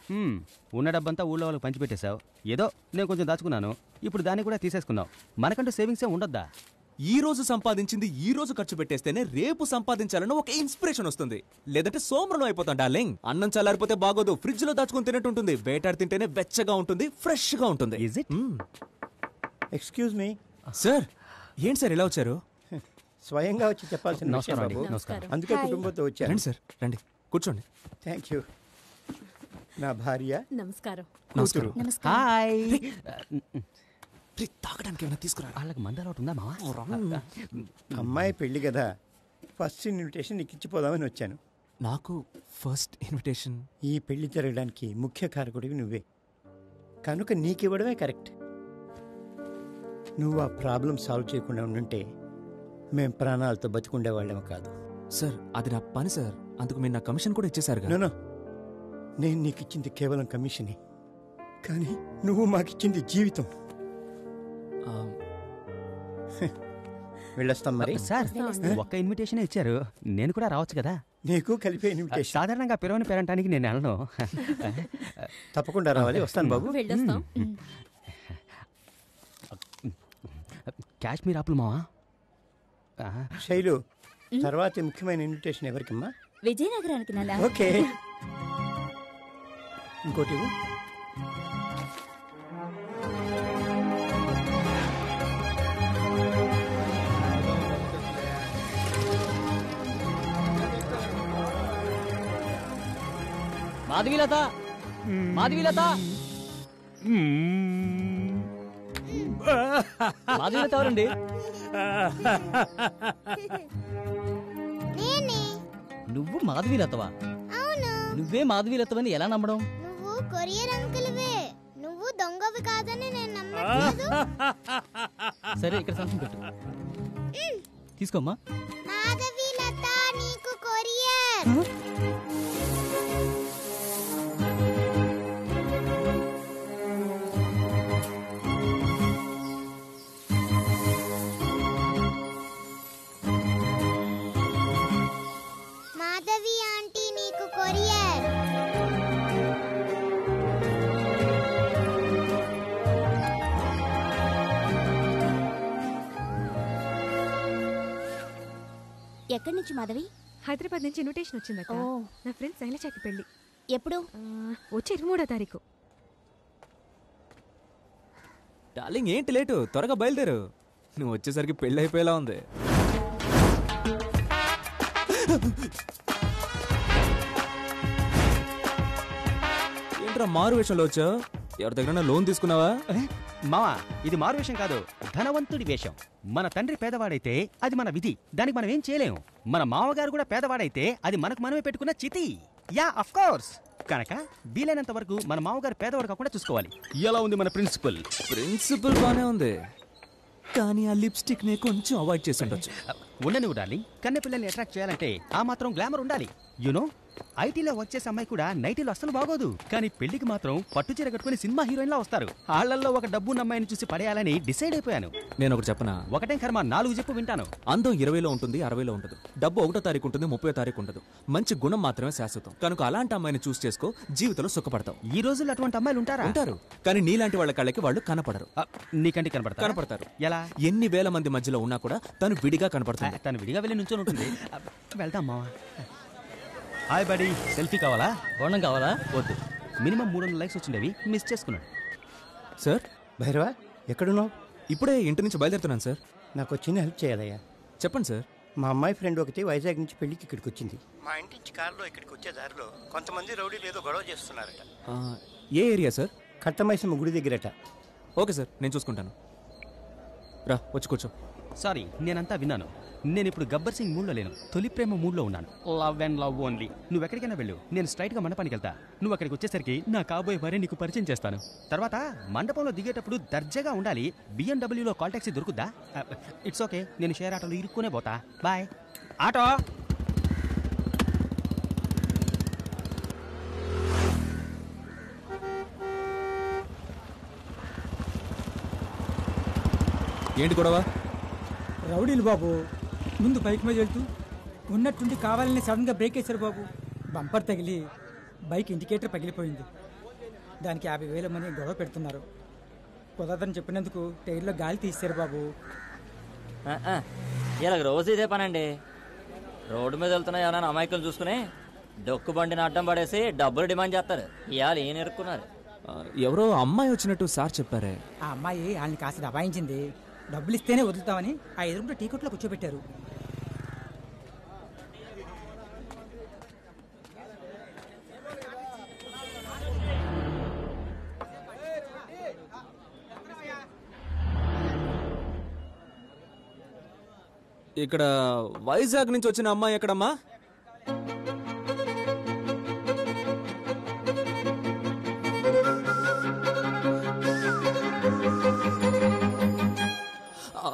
హ్మ్, ఉన్న డబ్బంతా ఊళ్ళో వాళ్ళకి పంచిపెట్టేశావు ఏదో నేను కొంచెం దాచుకున్నాను ఇప్పుడు దాన్ని కూడా తీసేసుకున్నావు మనకంటూ సేవింగ్స్ ఏ ఉండొద్దా ఈ రోజు సంపాదించింది ఈ రోజు ఖర్చు పెట్టేస్తేనే రేపు సంపాదించాలని ఒక ఇన్స్పిరేషన్ వస్తుంది లేదంటే సోమరణం అయిపోతాం డార్లింగ్ అన్నం చల్లారిపోతే బాగోదు ఫ్రిడ్జ్ లో దాచుకుని తినట్టు ఉంటుంది వేటాడి తింటేనే వెచ్చగా ఉంటుంది ఫ్రెష్ గా ఉంటుంది Is it? Hmm. Excuse me sir ఏంటి సార్ ఇలా వచ్చారు స్వయంగా వచ్చి చెప్పాల్సిన విషయం నమస్కారం అండి బాబు నమస్కారం అందుకే కుటుంబంతో వచ్చాను రండి సార్ రండి కూర్చోండి థ్యాంక్ యూ నా భార్య నమస్కారం నమస్కారం హాయ్ రే, తాగడానికి ఏమైనా తీసుకురా వాళ్ళకి మంద అలవాటు ఉందా మావా అమ్మాయి పెళ్లి కదా ఫస్ట్ ఇన్విటేషన్ నీకు ఇచ్చిపోదామని వచ్చాను నాకు ఫస్ట్ ఇన్విటేషన్ ఈ పెళ్లి జరగడానికి ముఖ్య కారకుడివి నువ్వే కనుక నీకివ్వడమే కరెక్ట్ నువ్వు ఆ ప్రాబ్లం సాల్వ్ చేయకుండా ఉండుంటే మేం ప్రాణాలతో బతికుండేవాళ్ళేమో కాదు సార్ అది నా పని సార్ అందుకు మీరు నా కమిషన్ కూడా ఇచ్చేసారు నో నేను నీకు ఇచ్చింది కేవలం కమిషనే కానీ నువ్వు మాకిచ్చింది జీవితం వెళ్ళొస్తాం మరి సార్ ఒక్క ఇన్విటేషన్ ఇచ్చారు నేను కూడా రావచ్చు కదా నీకు కలిపే ఇన్విటేషన్ సాధారణంగా పిలవని పేరంటానికి నేను వెళ్ళను తప్పకుండా రావాలి వస్తాను బాబు వెళ్ళొస్తాం కాశ్మీర్ ఆపులు మావా ఆ, శైలు తర్వాత ముఖ్యమైన ఇన్విటేషన్ ఎవరికమ్మా విజయనగరానికి నాన్న ఓకే ఇంకోటి ఇవ్వు. మాధవీలత మాధవీలత మాధవీలత ఎవరండి నేనే నువ్వు మాధవీలతవా అవును నువ్వే మాధవీలతవని ఎలా నమ్మడం నువ్వు కొరియర్ అంకుల్వే నువ్వు దొంగవి కాదని నేను నమ్మట్లేదు సరే ఇక్కడ సంతకం పెట్టు తీసుకోమ్మా మాధవి లత నీకు కొరియర్ మాధవి ఆంటీ నీకు కొరియర్ ఎక్కడి నుంచి మాధవి హైదరాబాద్ నుంచి ఇన్విటేషన్ వచ్చిందక్క ఓ. నా ఫ్రెండ్ శైలజకి పెళ్లి ఎప్పుడు ఆ, వచ్చే ఇరవై మూడో తారీఖు డార్లింగ్ ఏంటి లేటు త్వరగా బయలుదేరు నువ్వు వచ్చేసరికి పెళ్ళి అయిపోయేలా ఉంది ఏంట్రా మారు విషయంలో వచ్చావు ఎవరి దగ్గర లోన్ తీసుకున్నావా ఏ, మావా ఇది మారు వేషం కాదు ధనవంతుడి వేషం మన తండ్రి పేదవాడైతే అది మన విధి దానికి మనం ఏం చేయలేము మన మామగారు కూడా పేదవాడైతే అది మనకు మనమే పెట్టుకున్న చితి యా అఫ్ కోర్స్ కనుక వీలైనంత వరకు మన మామగారు పేదవాడు కాకుండా చూసుకోవాలి ఎలా ఉంది మన ప్రిన్సిపల్ ప్రిన్సిపల్ బానే ఉంది కానీ ఆ లిప్స్టిక్ ని కొంచెం అవాయిడ్ చేసి ఉండొచ్చు ఉండని డార్లింగ్ కన్నె పిల్లల్ని అట్రాక్ట్ చేయాలంటే ఆ మాత్రం గ్లామర్ ఉండాలి యునో ఐటీలో వర్క్ చేసే అమ్మాయి కూడా నైటీలో అస్సలు బాగోదు కానీ పెళ్లికి మాత్రం పట్టు చీర కట్టుకుని సినిమా హీరోయిన్లా వస్తారు వాళ్ళల్లో ఒక డబ్బు అమ్మాయిని చూసి పడేయాలని డిసైడ్ అయిపోయాను నేను ఒకటి చెప్పనా ఒకటే కర్మ నాలుగు చెప్పు వింటాను అందం ఇరవైలో ఉంటుంది అరవైలో ఉంటుంది డబ్బు ఒకటో తారీఖు ఉంటుంది ముప్పై తారీఖు ఉండదు మంచి గుణం మాత్రమే శాశ్వతం కనుక అలాంటి అమ్మాయిని చూస్ చేసుకో జీవితంలో సుఖపడతావు ఈ రోజుల్లో అటువంటి అమ్మాయిలు ఉంటారా ఉంటారు కానీ నీలాంటి వాళ్ళ కళ్ళకి వాళ్ళు కనపడరు ఆ, నీకంటే కనపడతా కనపడతారు ఎలా ఎన్ని వేల మంది మధ్యలో ఉన్నా కూడా తను విడిగా ఆ, కనపడుతుంది తను విడిగా వెళ్ళి నుంచొని ఉంటుంది ఆ, వెళ్దాం మావా హాయ్ బడీ సెల్ఫీ కావాలా బోండం కావాలా వద్దు మినిమం మూడు వందల లైక్స్ వచ్చిండేవి మిస్ చేసుకున్నాడు సార్ భైరవా ఎక్కడున్నావు ఇప్పుడే ఇంటి నుంచి బయలుదేరుతున్నాను సార్ నాకు ఒక చిన్న హెల్ప్ చేయాలయ్యా చెప్పండి సార్ మా అమ్మాయి ఫ్రెండ్ ఒకటి వైజాగ్ నుంచి పెళ్లికి ఇక్కడికి వచ్చింది మా ఇంటి నుంచి కారులో ఇక్కడికి వచ్చే దారిలో కొంతమంది రౌడీలు ఏదో గొడవ చేస్తున్నారట ఆ, ఏ ఏరియా సార్ కట్టమైసమ్మ గుడి దగ్గరట ఓకే సార్ నేను చూసుకుంటాను రా వచ్చి కూర్చో సారీ నేనంతా విన్నాను నేను ఇప్పుడు గబ్బర్ సింగ్ మూడ్లో లేను తొలి ప్రేమ మూడ్లో ఉన్నాను లవ్ అండ్ లవ్ ఓన్లీ నువ్వు ఎక్కడికైనా వెళ్ళు నేను స్ట్రైట్ గా మండపానికి వెళ్తా నువ్వు అక్కడికి వచ్చేసరికి నా కాబోయే భార్య నీకు పరిచయం చేస్తాను తర్వాత మండపంలో దిగేటప్పుడు దర్జాగా ఉండాలి బిఎండబ్ల్యూలో కాల్ టాక్సీ దొరుకుద్దా ఇట్స్ ఓకే నేను షేర్ ఆటోలో ఇరుక్కునే పోతా బాయ్ ఆటో ఏంటి గొడవ రౌడీలు బాబు ముందు బైక్ మీద వెళ్తూ ఉన్నట్టుండి కావాలని సడన్గా బ్రేక్ వేశారు బాబు బంపర్ తగిలి బైక్ ఇండికేటర్ పగిలిపోయింది దానికి యాభై వేలు మని గొడవ పెడుతున్నారు కుదరదని చెప్పినందుకు టైర్లో గాలి తీశారు బాబు ఇలా రోజు ఇదే పనండి రోడ్డు మీద వెళ్తున్న ఎవరైనా అమాయకులు చూసుకుని డొక్కు బండిని అడ్డం పడేసి డబ్బులు డిమాండ్ చేస్తారు ఇవాళ ఏం ఎరుక్కున్నారు ఆ, ఎవరో అమ్మాయి వచ్చినట్టు సార్ చెప్పారే ఆ అమ్మాయి వాళ్ళని కాస్త దబాయించింది డబ్బులు ఇస్తేనే వదులుతామని ఆ ఎదురుంటే టీ కొట్లో కూర్చోబెట్టారు ఇక్కడ వైజాగ్ నుంచి వచ్చిన అమ్మాయి ఎక్కడమ్మా ఆ,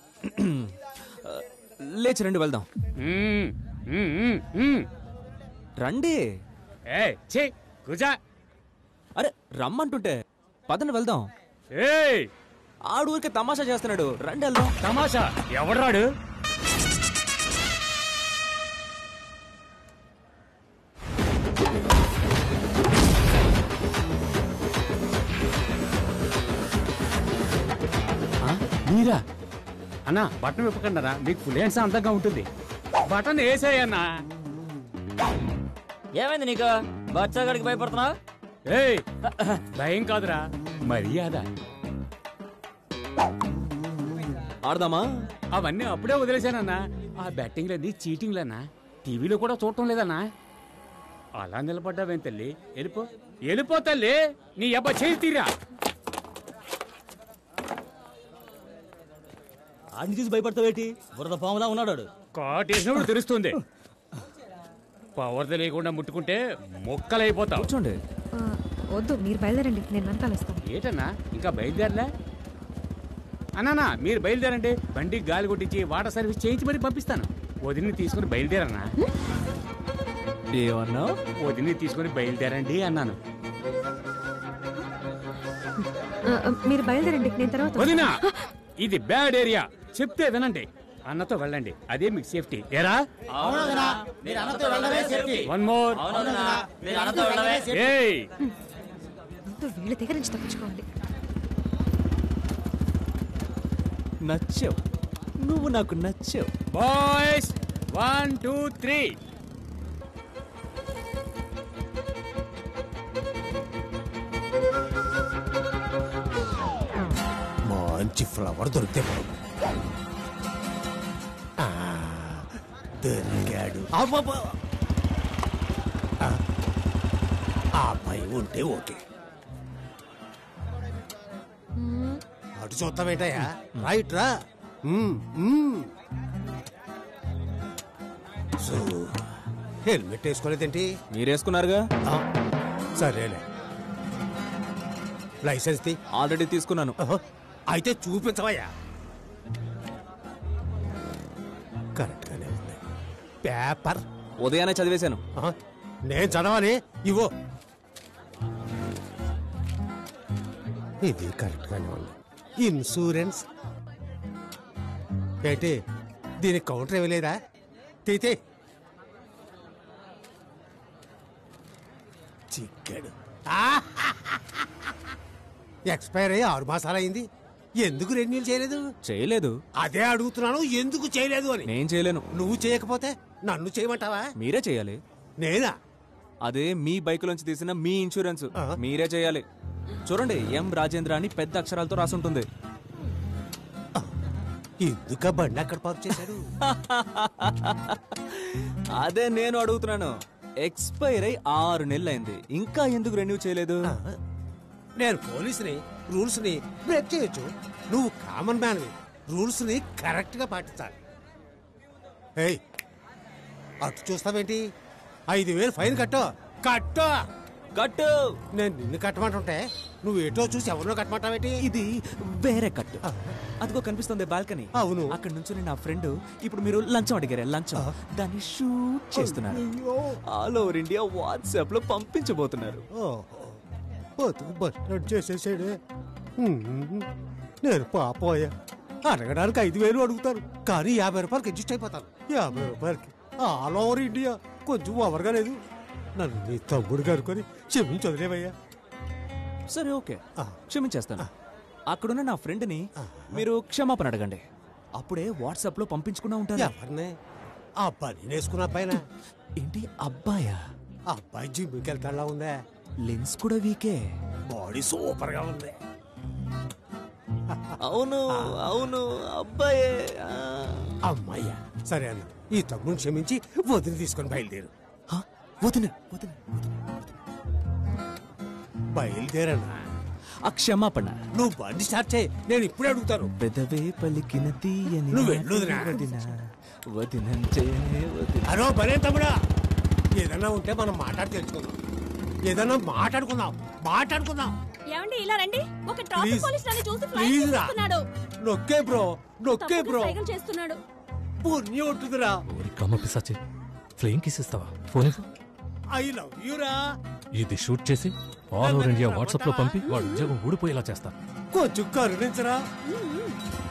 లేచి రండి వెళ్దాం మ్మ్, మ్మ్, మ్మ్, మ్మ్. రండి ఏయ్ ఛీ కుజా అరే రమ్మంటుంటే పదండి వెళ్దాం ఏయ్ ఆడు ఊరికే తమాషా చేస్తున్నాడు రండి వెళ్దాం తమాషా ఎవడ్రాడు మీరా అన్నా బటన్ విప్పకండరా మీకు ఫుల్ హ్యాండ్స్ అందంగా ఉంటుంది బటన్ వేసేయన్నా ఏమైంది నీకు బచ్చాగడికి భయపడుతున్నావు ఏయ్ భయం కాదురా మర్యాద ఆడదామా అవన్నీ అప్పుడే వదిలేశానన్నా ఆ బ్యాటింగ్లన్నీ చీటింగ్లన్నా టీవీలో కూడా చూడటం లేదన్నా అలా నిలబడ్డావేం తల్లి వెళ్ళిపో వెళ్ళిపో తల్లి నీ అబ్బ చేయి తీరా ఆడిని చూసి భయపడతావేటి బురద పాములా ఉన్నాడు వాడు. కాటేసినప్పుడు తెలుస్తుంది పవర్ తెలియకుండా ముట్టుకుంటే మొక్కలైపోతావు కూర్చోండి ఆ, వద్దు మీరు బయలుదేరండి నేను వెనకాల వస్తాను ఏటన్నా ఇంకా బయలుదేరలే అన్నానా మీరు బయలుదేరండి బండి గాలి కొట్టించి వాటర్ సర్వీస్ చేయించి మరి పంపిస్తాను వదిని తీసుకుని బయలుదేరన్నా ఏమన్నా వదిని తీసుకుని బయలుదేరండి అన్నాను ఆ, ఆ, మీరు బయలుదేరండి నేను తర్వాత వస్తాను. వదినా ఇది బ్యాడ్ ఏరియా చెప్తే వినండి అన్నతో వెళ్ళండి అదే మీకు సేఫ్టీ ఏరా వన్ మోర్ ఏయ్ ముందు వీళ్ళ దగ్గర నుంచి తప్పించుకోవాలి నచ్చావు నువ్వు నాకు నచ్చావు బాయ్స్ వన్ టూ త్రీ మంచి ఫ్లవర్ దొరికితే బాబు. ఆ, దొరికాడు అబ్బబ్బా. ఆ, ఆ అబ్బాయి ఉంటే ఓకే అటు చూస్తామేటయ్యా రైట్ రా మ్మ్, మ్మ్. సో హెల్మెట్ వేసుకోలేదేంటి మీరేసుకున్నారుగా ఆ, సరేలే లైసెన్స్ తీ ఆల్రెడీ తీసుకున్నాను ఆహా, అయితే చూపించవయ్యా కరెక్ట్గానే ఉంది పేపర్ ఉదయాన్నే చదివేశాను ఆహా, నేను చదవాలి ఇవో ఇది కరెక్ట్గానే ఉంది ఇన్సూరెన్స్ ఏంటి దీనికి కౌంటర్ ఇవ్వలేదా తీతే చిక్కాడు ఎక్స్పైర్ అయ్యి ఆరు మాసాలు అయింది ఎందుకు రెన్యూల్ చేయలేదు చేయలేదు అదే అడుగుతున్నాను ఎందుకు చేయలేదు అని నేను చేయలేను నువ్వు చేయకపోతే నన్ను చేయమంటావా మీరే చేయాలి నేనా అదే మీ బైక్ లోంచి తీసిన మీ ఇన్సూరెన్స్ ఆ. మీరే చేయాలి చూడండి ఎం రాజేంద్ర అని పెద్ద అక్షరాలతో రాసుంటుంది ఎందుక బండి అక్కడ పార్క్ చేశాడు అదే నేను అడుగుతున్నాను ఎక్స్పైర్ అయి ఆరు నెలలైంది ఇంకా ఎందుకు రెన్యూ చేయలేదు నేను పోలీసుని రూల్స్ ని బ్రేక్ చేయొచ్చు నువ్వు కామన్ మ్యాన్వి రూల్స్ ని కరెక్ట్ గా పాటించాలి ఏయ్ అటు చూస్తావేంటి ఐదు వేలు ఫైన్ కట్టో కట్టో కట్టు నేను నిన్ను కట్టమంటుంటే నువ్వు ఏటో చూసి ఎవరినో కట్టమంటావేంటి ఇది వేరే కట్టు అదిగో కనిపిస్తుంది బాల్కనీ అవును. అక్కడ నుంచి నా ఫ్రెండ్ ఇప్పుడు మీరు లంచం అడిగారు లంచం దాన్ని షూట్ చేస్తున్నారు అయ్యో. ఆల్ ఓవర్ ఇండియా వాట్సాప్ లో పంపించబోతున్నారు ఓహో బతుకు బస్టాండ్ చేసేసాడే హ్మ్. నేను పాపోయా అడగడానికి ఐదు వేలు అడుగుతాను కానీ యాభై రూపాయలకి అడ్జస్ట్ అయిపోతాను యాభై రూపాయలకి ఆల్ ఓవర్ ఇండియా కొంచెం ఓవర్గా లేదు నన్ను నీ తమ్ముడు కనుకొని క్షమించి వదిలేవయ్యా సరే ఓకే ఆ. క్షమించేస్తాను అక్కడున్న నా ఫ్రెండ్ని మీరు క్షమాపణ అడగండి అప్పుడే వాట్సాప్ లో పంపించుకున్నా ఉంటారు ఎవరిని ఆ పని వేసుకున్న పైన ఏంటి అబ్బాయా ఆ అబ్బాయి జిమ్కి వెళ్తాడా ఉందే లెన్స్ కూడా వీకే బాడీ సూపర్ గా ఉంది అవును అవును అబ్బాయే ఆ. అమ్మయ్యా సరే అన్న ఈ తమ్ముని క్షమించి వదిలి తీసుకొని బయలుదేరు హ? వదిన వదిన బయలుదేరన్నా ఆ క్షమాపణ నువ్వు బండి స్టార్ట్ చేయి నేను ఇప్పుడే అడుగుతాను పెదవే పలికిన తీయని నువ్వు వెళ్ళు వదినా. వదిన వదినంటే వదిన అరో బలే తమ్ముడా ఏదన్నా ఉంటే మనం మాట్లాడి తెలుసుకుందాం ఏదన్నా మాట్లాడుకుందాం మాట్లాడుకుందాం ఏమండి ఇలా రండి ఒక Please. పోలీస్ నన్ను చూసి Please రా. చేస్తున్నాడు నొక్కే బ్రో నొక్కే బ్రో సైకిల్ చేస్తున్నాడు పుణ్యం ఉంటుందిరా కమ్మ పిసాచి ఫ్లేయింగ్ కిస్ ఇస్తావా ఫోన్ ఇవ్వు. ఐ లవ్ యూరా ఇది షూట్ చేసి ఆల్ ఓవర్ ఇండియా వాట్సాప్ లో పంపి వాడు ఉద్యోగం ఊడిపోయేలా చేస్తా కొంచెం కరుణించరా